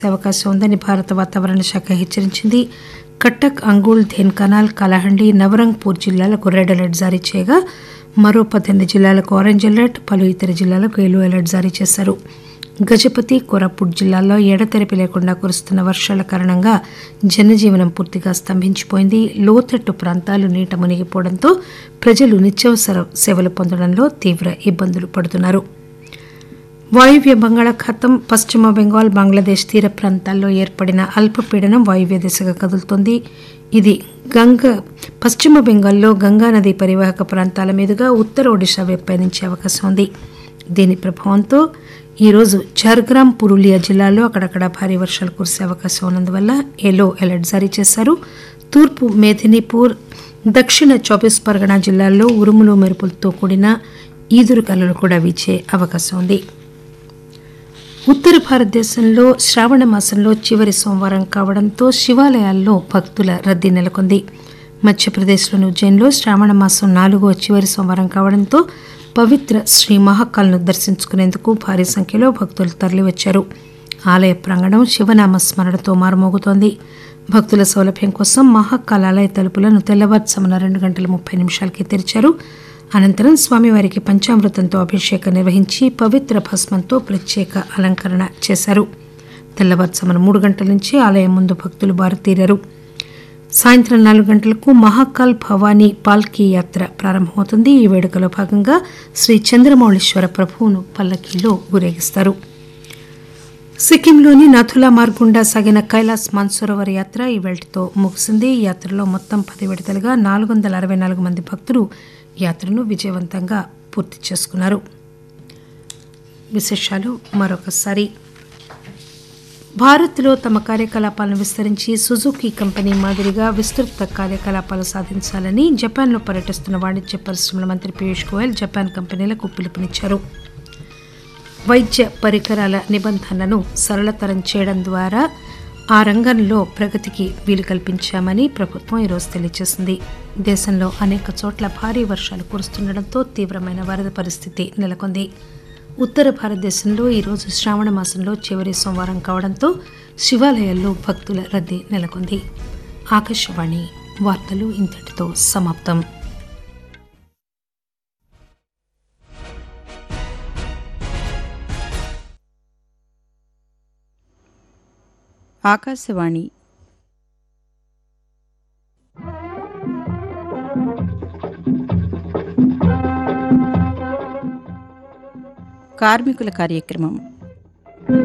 అవకాశం ఉందని భారత వాతావరణ శాఖ హెచ్చరించింది కట్టక్ అంగుల్ ధేన్కనాల్ కలహండి నవరంగ్పూర్ జిల్లాలకు రెడ్ అలర్ట్ జారీ చేయగా మరో పద్దెనిమిది జిల్లాలకు ఆరెంజ్ అలర్ట్ పలు ఇతర జిల్లాలకు ఎల్లో అలర్ట్ జారీ చేశారు గజపతి కోరాపుట్ జిల్లాల్లో ఎడతెరిపి లేకుండా కురుస్తున్న వర్షాల కారణంగా జనజీవనం పూర్తిగా స్తంభించిపోయింది లోతట్టు ప్రాంతాలు నీట మునిగిపోవడంతో ప్రజలు నిత్యావసర సేవలు పొందడంలో తీవ్ర ఇబ్బందులు పడుతున్నారు వాయువ్య బంగాళాఖాతం పశ్చిమ బెంగాల్ బంగ్లాదేశ్ తీర ప్రాంతాల్లో ఏర్పడిన అల్పపీడనం వాయువ్య దిశగా కదులుతోంది ఇది గంగ పశ్చిమ బెంగాల్లో గంగా నది పరివాహక ప్రాంతాల మీదుగా ఉత్తర ఒడిశా వైపు పయనించే అవకాశం ఉంది దీని ప్రభావంతో ఈరోజు ఝార్గ్రామ్ పురులియా జిల్లాలో అక్కడక్కడ భారీ వర్షాలు కురిసే అవకాశం ఉన్నందువల్ల ఎల్లో అలర్ట్ జారీ చేశారు తూర్పు మేదినీపూర్ దక్షిణ చౌబీస్ పరగనా జిల్లాల్లో ఉరుములు మెరుపులతో కూడిన ఈదురు కలలు కూడా వీచే అవకాశం ఉంది ఉత్తర భారతదేశంలో శ్రావణ మాసంలో చివరి సోమవారం కావడంతో శివాలయాల్లో భక్తుల రద్దీ నెలకొంది మధ్యప్రదేశ్లోని ఉజ్జయిన్లో శ్రావణ మాసం నాలుగో చివరి సోమవారం కావడంతో పవిత్ర శ్రీ మహాకాల్ను దర్శించుకునేందుకు భారీ సంఖ్యలో భక్తులు తరలివచ్చారు ఆలయ ప్రాంగణం శివనామ స్మరణతో మారుమోగుతోంది భక్తుల సౌలభ్యం కోసం మహాకాల్ ఆలయ తలుపులను తెల్లవారుజామున రెండు గంటల ముప్పై నిమిషాలకి తెరిచారు అనంతరం స్వామివారికి పంచామృతంతో అభిషేకం నిర్వహించి పవిత్ర భస్మంతో ప్రత్యేక అలంకరణ చేశారు తెల్లవారుజామున మూడు గంటల నుంచి ఆలయం ముందు భక్తులు బారుతీరారు సాయంత్రం నాలుగు గంటలకు మహాకాల్ భవానీ పాల్కీ యాత్ర ప్రారంభమవుతుంది ఈ వేడుకలో భాగంగా శ్రీ చంద్రమౌళీశ్వర ప్రభువును పల్లకీలో ఊరేగిస్తారు సిక్కింలోని నథులా మార్గుండా సాగిన కైలాస్ మాన్సరోవర్ యాత్ర ఈ వేళతో ముగిసింది ఈ యాత్రలో మొత్తం పది విడతలుగా నాలుగు వందల అరవై నాలుగు మంది భక్తులు యాత్రను విజయవంతంగా పూర్తి చేసుకున్నారు విశేషాలు మరొకసారి భారత్లో తమ కార్యకలాపాలను విస్తరించి సుజుకి కంపెనీ మాదిరిగా విస్తృత కార్యకలాపాలు సాధించాలని జపాన్లో పర్యటిస్తున్న వాణిజ్య పరిశ్రమల మంత్రి పీయూష్ గోయల్ జపాన్ కంపెనీలకు పిలుపునిచ్చారు వైద్య పరికరాల నిబంధనలను సరళతరం చేయడం ద్వారా ఆ రంగంలో ప్రగతికి వీలు కల్పించామని ప్రభుత్వం ఈరోజు తెలియజేసింది దేశంలో అనేక చోట్ల భారీ వర్షాలు కురుస్తుండటంతో తీవ్రమైన వరద పరిస్థితి నెలకొంది ఉత్తర భారతదేశంలో ఈరోజు శ్రావణ మాసంలో చివరి సోమవారం కావడంతో శివాలయాల్లో భక్తుల రద్దీ నెలకొంది ఆకాశవాణి వార్తలు ఇంతటితో సమాప్తం ఆకాశవాణి కార్మికుల కార్యక్రమం